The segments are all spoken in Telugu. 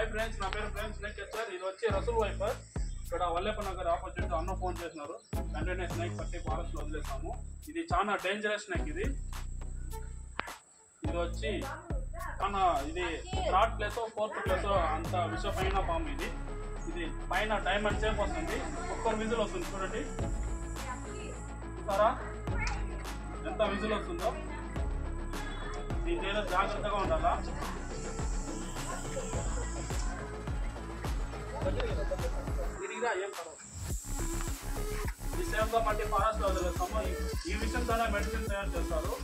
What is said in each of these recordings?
హాయ్ ఫ్రెండ్స్ నా పేరు ఫ్రెండ్స్ స్నేక్ సార్ ఇది వచ్చి రసూల్ వైఫర్ ఇక్కడ వల్లేప నగర్ ఆపోజిట్ అన్న ఫోన్ చేసినారు వెంటనే స్నేక్ పట్టి ఫారెస్ట్ వదిలేసాము ఇది చాలా డేంజరస్ స్నేక్ ఇది ఇది వచ్చి చాలా ఇది థర్డ్ ప్లేస్ ఫోర్త్ ప్లేస్ అంత విషపైన పాము ఇది ఇది పైన డైమండ్ సేప్ వస్తుంది ఒక్కరు విజిల్ వస్తుంది చూడండి చూసారా ఎంత విజిల్ వస్తుందో దీని మీద జాగ్రత్తగా ఉండాలా తిరిగిరా ఏం పర్వాలేదు ఈ సేఫ్గా పట్టి ఫారెస్ట్ వదిలేస్తాము ఈ- ఈ విషయంతోనే మెడిసిన్ తయారు చేస్తారు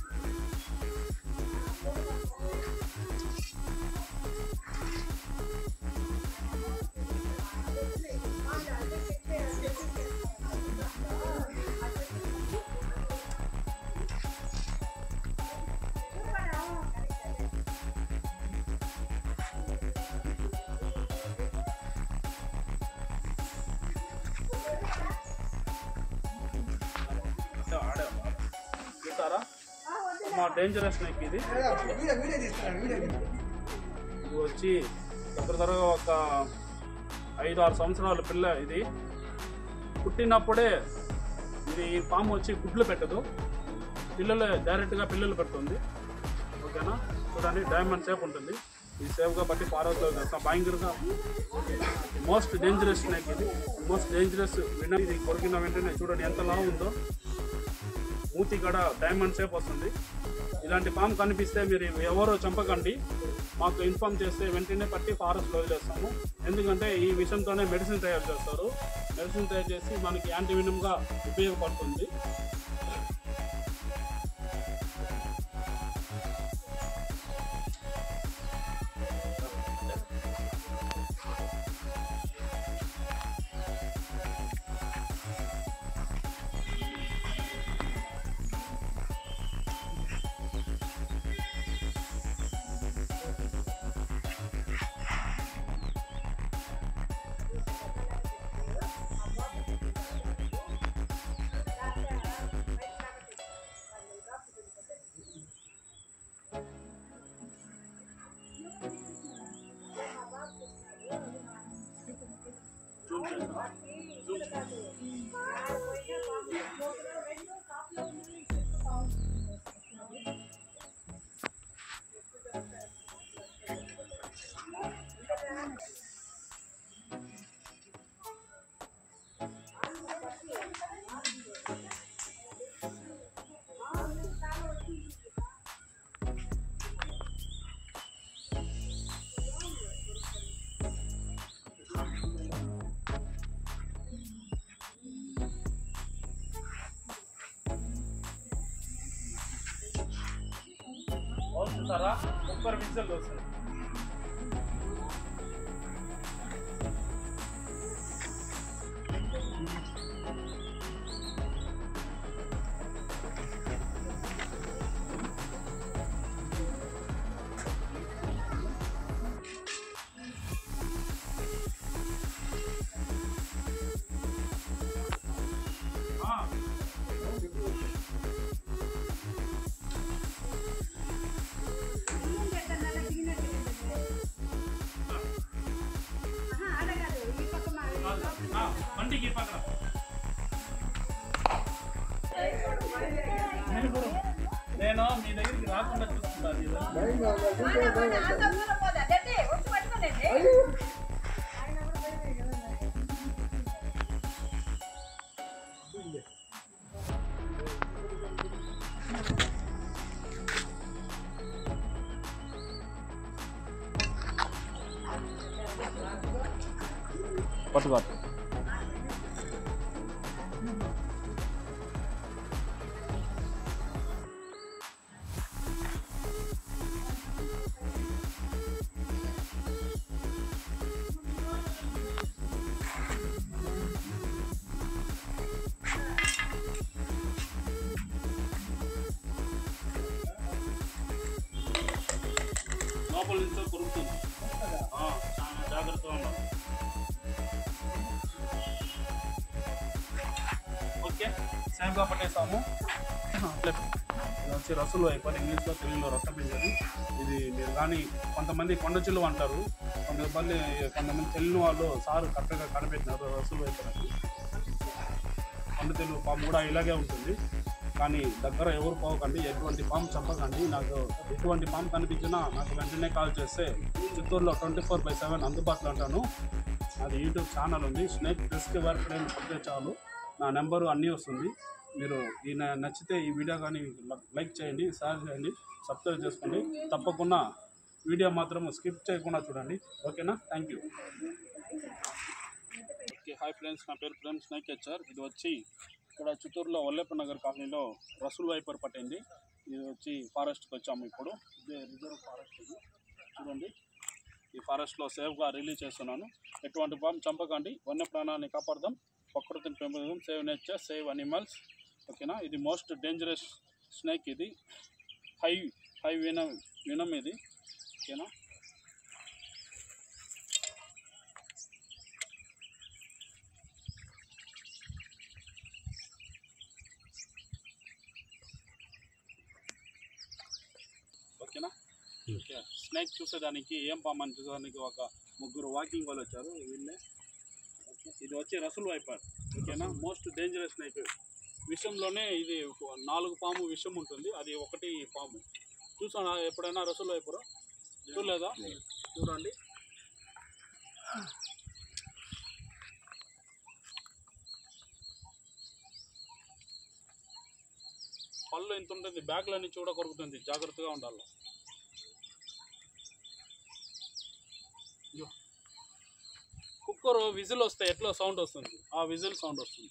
అంటే ఆడే చూస్తారా మా డేంజరస్ స్నేక్ ఇది ఇది వచ్చి దగ్గర దగ్గరగా ఒక ఐదు ఆరు సంవత్సరాల పిల్ల ఇది పుట్టినప్పుడే ఇది ఈ పాము వచ్చి గుడ్లు పెట్టదు పిల్లలు డైరెక్ట్గా పిల్లలు పెడుతుంది ఓకేనా చూడండి డైమండ్ సేఫ్ ఉంటుంది ఈ సేఫ్గా బట్టి ఫారెస్ట్లో చేస్తాం భయంకరంగా మోస్ట్ డేంజరస్ స్నేక్ ఇది మోస్ట్ డేంజరస్ విన ఇది కొరికిన వెంటనే చూడండి ఎంత లావు ఉందో మూతి కూడా డైమండ్ షేప్ వస్తుంది ఇలాంటి పాము కనిపిస్తే మీరు ఎవరో చంపకండి మాకు ఇన్ఫామ్ చేస్తే వెంటనే పట్టి ఫారెస్ట్ వదిలేస్తాము ఎందుకంటే ఈ విషయంతోనే మెడిసిన్ తయారు చేస్తారు మెడిసిన్ తయారు చేసి మనకి యాంటీవినమ్గా ఉపయోగపడుతుంది జూమ్ చేస్తా. జూమ్. అవును చూసారా సూపర్ విజువల్ వస్తుంది ఆ, ఆ, బండికి పక్కన నేను కూడా- నేను మీ దగ్గరికి రాకుండా చూసుకుంటాను ఇది. పట్టుకో లోపల నుంచో కొరుకుతుంది ఆ, చాలా జాగ్రత్తగా ఉండాలి ఓకే సేమ్గా పట్టేసాము వచ్చి రసులు అయిపోయి ఇంగ్లీష్లో తెలుగులో రసపించని ఇది మీరు కానీ కొంతమంది కొండ చిల్లు అంటారు కొంతమంది కొంతమంది తెలియని వాళ్ళు సారు కరెక్ట్గా కనిపెట్టినారు రసులు అయిపోయి కొండ తెలుగు పాము కూడా ఇలాగే ఉంటుంది కానీ దగ్గర ఎవరు పోకండి ఎటువంటి పాము చంపకండి నాకు ఎటువంటి పాము కనిపించినా నాకు వెంటనే కాల్ చేస్తే చిత్తూరులో ట్వంటీ ఫోర్ బై సెవెన్ అందుబాటులో ఉంటాను అది యూట్యూబ్ ఛానల్ ఉంది స్నేక్ రిస్క్ వర్క్ నేను కొడితే చాలు నా నెంబరు అన్నీ వస్తుంది మీరు ఈ న- నచ్చితే ఈ వీడియో కానీ లైక్ చేయండి షేర్ చేయండి సబ్స్క్రైబ్ చేసుకోండి తప్పకుండా వీడియో మాత్రం స్కిప్ చేయకుండా చూడండి ఓకేనా thank you okay hi friends నా పేరు ప్రేమ్ స్నేక్ హెచ్ఆర్ ఇది వచ్చి ఇక్కడ చిత్తూరులో వల్లేప నగర్ కాలనీలో రసూల్ వైపర్ పట్టింది ఇది వచ్చి ఫారెస్ట్కి వచ్చాము ఇప్పుడు ఇదే రిజర్వ్ ఫారెస్ట్ ఇది చూడండి ఈ ఫారెస్ట్లో సేఫ్గా రిలీజ్ చేస్తున్నాను ఎటువంటి పాము చంపకండి వన్య ప్రాణాన్ని కాపాడదాం ప్రకృతిని పెంపొందడం సేవ్ నేచర్ సేవ్ అనిమల్స్ ఓకేనా ఇది మోస్ట్ డేంజరస్ స్నేక్ ఇది హై హై వినం వినం ఇది ఓకేనా ఓకేనా ఓకే స్నేక్ చూసేదానికి ఏం పాము అని చూసేదానికి ఒక ముగ్గురు వాకింగ్ వాళ్ళు వచ్చారు వీళ్ళే ఓకే ఇది వచ్చి రసుల్ వైపర్ ఓకేనా మోస్ట్ డేంజరస్ స్నేక్ విషంలోనే ఇది ఒక నాలుగు పాము విషం ఉంటుంది అది ఒకటి పాము చూసానా ఎప్పుడైనా రసుల్ వైపర్ చూడలేదా చూడండి పళ్ళు ఎంత ఉంటుంది బ్యాగ్లో నుంచి కూడా కొరుకుతుంది జాగ్రత్తగా ఉండాలి ఇయ్యో. కుక్కర్ విజిల్ వస్తే ఎట్లా సౌండ్ వస్తుంది ఆ విజిల్ సౌండ్ వస్తుంది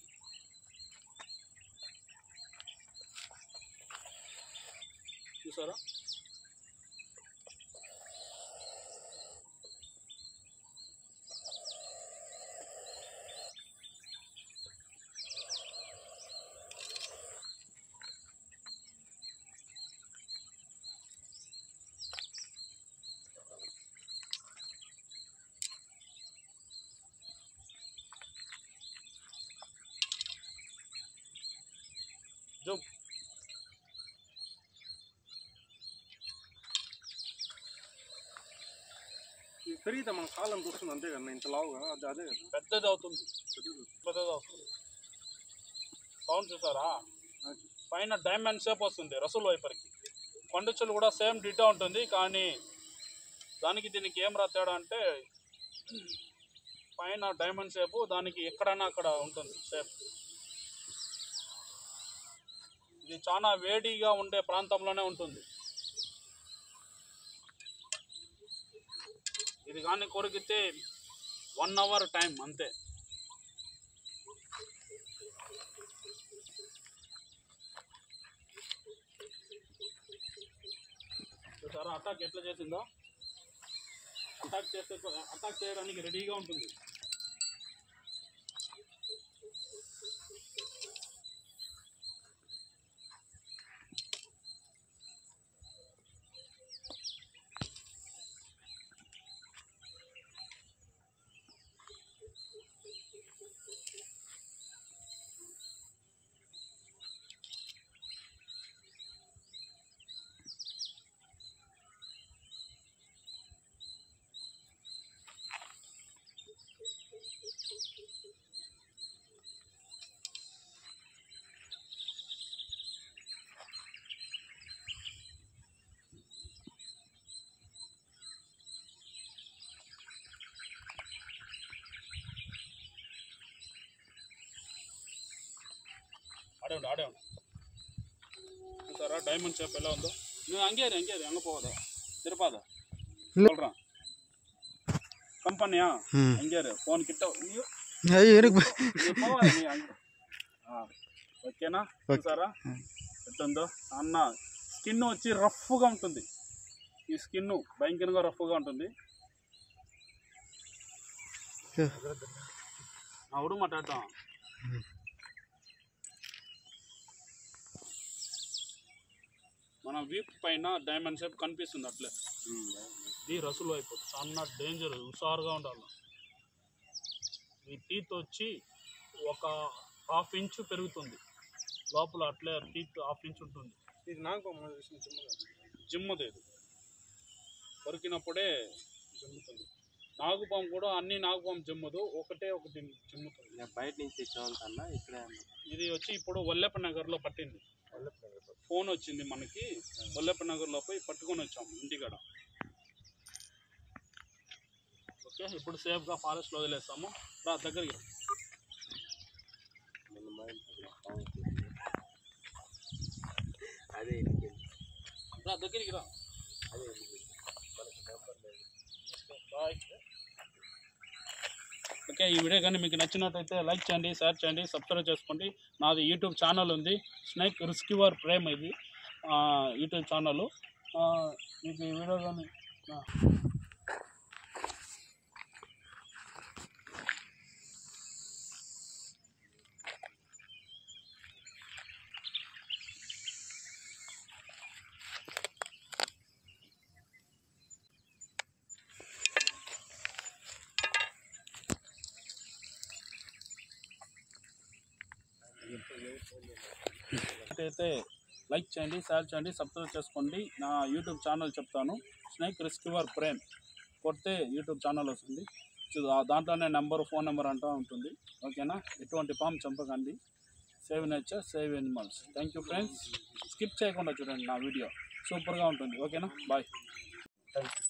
చూసారా జూమ్ ఇది పెరిగితే మన కాలం వస్తుంది అంతే కదా ఇంత లావుగా అది అదే కదా పెద్దది అవుతుంది పెద్దది అవుతుంది సౌండ్ చూసారా పైన డైమండ్ షేప్ వస్తుంది రసూల్ వైపర్కి కొండచులు కూడా సేమ్ డిటా ఉంటుంది కానీ దానికి దీనికి ఏం రా తేడా అంటే పైన డైమండ్ షేపు దానికి ఎక్కడైనా అక్కడ ఉంటుంది షేప్ ఇది చాలా వేడిగా ఉండే ప్రాంతంలోనే ఉంటుంది ఇది కానీ కొరికితే వన్ అవర్ టైం అంతే చూసారా అటాక్ ఎట్లా చేసిందో అటాక్ చేస్తే అటాక్ చేయడానికి రెడీగా ఉంటుంది ಆಡೇ ಉಂಟು ಆಡೇ ಉಂಟು చూసారా డైమండ్ షేప్ ఎలా ఉందో నువ్వు అంగేరి అంగేరి అంగ పోవదా తిరుపాద சொல்றேன் కంపెనీయా అంగేరు ఫోన్ కిట్ట నీవు అయ్యో వెనక్కి నీవు పోవాలి నీ అంగ ఆ, ఓకేనా చూసారా ఎట్టుందో అన్న స్కిన్ వచ్చి రఫ్గా ఉంటుంది ఈ స్కిన్ భయంకరంగా రఫ్గా ఉంటుంది అవుడు మాట్లాడతాం మన వీప్ పైన డైమండ్ షేప్ కనిపిస్తుంది అట్లే ఇది రసులు వైపు చాలా డేంజర్ హుషారుగా ఉండాలి ఈ టీత్ వచ్చి ఒక హాఫ్ ఇంచ్ పెరుగుతుంది లోపల అట్లే టీత్ హాఫ్ ఇంచ్ ఉంటుంది ఇది నాగపాము మాదిరి చిన్న చిన్నగా జిమ్మదు ఇది కొరికినప్పుడే జిమ్ముతుంది నాగుపాము కూడా అన్ని నాగుపాము జిమ్మదు ఒకటే ఒకటి జిమ్ముతుంది ఇంకా బయట నుంచి తెచ్చామంత ఇక్కడే అన్న. ఇది వచ్చి ఇప్పుడు వల్లెప్ప నగర్లో పట్టింది ఫోన్ వచ్చింది మనకి వల్లెప్ప నగర్లో పోయి పట్టుకొని వచ్చాము ఇంటికాడ ఓకే ఇప్పుడు సేఫ్గా ఫారెస్ట్లో వదిలేస్తాము రా దగ్గరికి రా. నిన్న మా ఇంట్లో పాము వచ్చింది. అదే ఇంటికి రా దగ్గరికి రా అదే ఇంటికి మనకి నెంబర్ లేదు బాయ్ ఓకే ఈ వీడియో కానీ మీకు నచ్చినట్టయితే లైక్ చేయండి షేర్ చేయండి సబ్స్క్రైబ్ చేసుకోండి నాది యూట్యూబ్ ఛానల్ ఉంది స్నేక్ రిస్క్యూవర్ ప్రేమ్ ఇది ఆ, యూట్యూబ్ ఛానల్ ఆ, మీకు ఈ వీడియో కానీ ఆ. అయితే లైక్ చేయండి షేర్ చేయండి సబ్స్క్రైబ్ చేసుకోండి నా యూట్యూబ్ ఛానల్ చెప్తాను స్నేక్ రిస్క్యూవర్ ప్రేమ్ కొడితే యూట్యూబ్ ఛానల్ వస్తుంది సో దా- దాంట్లోనే నెంబర్ ఫోన్ నెంబర్ అంటూ ఉంటుంది ఓకేనా ఎటువంటి పాము చంపకండి save nature save animals thank you friends skip చేయకుండా చూడండి నా వీడియో సూపర్గా ఉంటుంది ఓకేనా బాయ్ థ్యాంక్ యూ